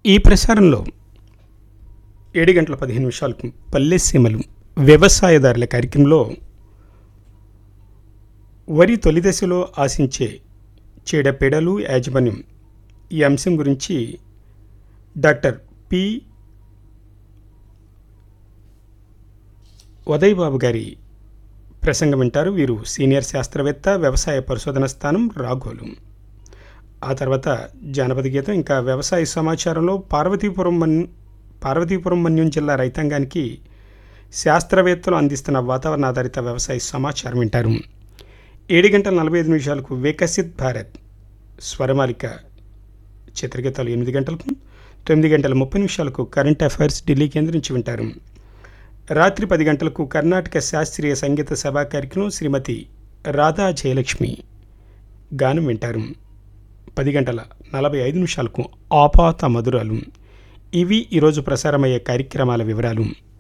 ఈ ప్రసారంలో ఏడు గంటల పదిహేను నిమిషాలకు పల్లె సీమలు వ్యవసాయదారుల కార్యక్రమంలో వరి తొలి దశలో ఆశించే చీడపీడలు యాజమాన్యం ఈ అంశం గురించి డాక్టర్ పి ఉదయ్ బాబు గారి ప్రసంగం వింటారు వీరు సీనియర్ శాస్త్రవేత్త వ్యవసాయ పరిశోధన స్థానం రాఘోలు ఆ తర్వాత జానపద గీతం ఇంకా వ్యవసాయ సమాచారంలో పార్వతీపురం మన్ పార్వతీపురం మన్యం జిల్లా రైతాంగానికి శాస్త్రవేత్తలు అందిస్తున్న వాతావరణ ఆధారిత వ్యవసాయ సమాచారం వింటారు ఏడు గంటల నలభై ఐదు నిమిషాలకు వికసిత్ భారత్ స్వరమాలిక చిత్రగీతాలు ఎనిమిది గంటలకు తొమ్మిది గంటల ముప్పై నిమిషాలకు కరెంట్ అఫైర్స్ ఢిల్లీ కేంద్రం నుంచి వింటారు రాత్రి పది గంటలకు కర్ణాటక శాస్త్రీయ సంగీత సభా కార్యక్రమం శ్రీమతి రాధా జయలక్ష్మి గానం వింటారు పది గంటల నలభై ఐదు నిమిషాలకు ఆపాత మధురాలు ఇవి ఈరోజు ప్రసారమయ్యే కార్యక్రమాల వివరాలు